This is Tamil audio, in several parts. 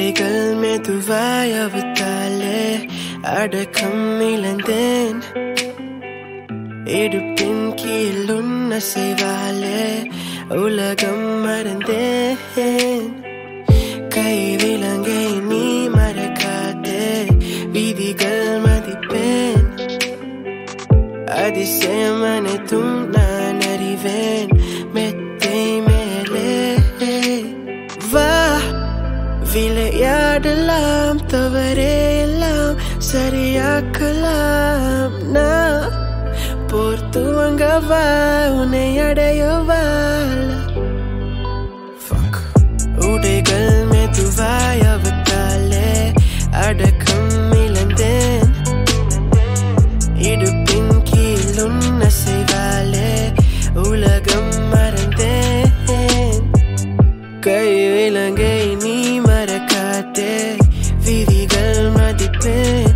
உடைகள் மெதுவாய் அவித்தாலே அடக்கம் இழந்தேன் இடுப்பின் கீழ் உன்ன செய்வாலே உலகம் மறந்தேன் கை விலங்கை நீ மறக்காதே விதிகள் மதிப்பேன் அதிசயம் அனைத்தும் நான் அறிவேன் மெத்தை மேலே வா விளையாடலாம் தவறே எல்லாம் சரியாக்கலாம் நான் போர்த்துவங்கவா உன்னை அடையவால உடைகள் மெதுவாய் அவத்தாலே அடக்கம் இழந்தேன் இடுப்பின் கீழ் உன்ன செய்வாலே உலகம் மறந்தேன் கை விலங்கை நீ மறக்காதே விதிகள் மதிப்பேன்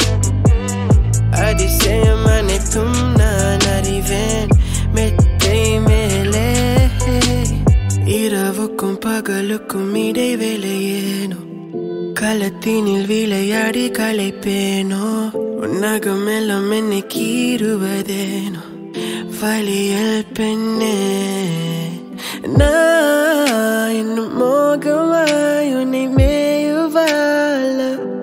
அதிசயம் அனைத்தும் நான் அறிவேன் மெத்தை மேலே இரவுக்கும் பகலுக்கும் இடைவேளையேனோ களத்தினில் விளையாடி களைப்பேனோ உன்னகம் எல்லாம் என்னை கீறுவதேனோ வழியல் பெண்ணே நான் இன்னும் மோகமாய் உன்னை மேயுவாள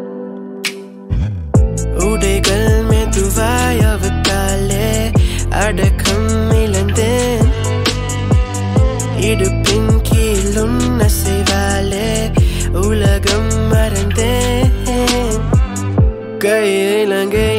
உடைகள் மெதுவாய் அவத்தாலே அடக்கம் இழந்தேன் இடுப்பின் கீழ் உன்ன செய்வாலே உலகம் மறந்தேன் கை இலங்கை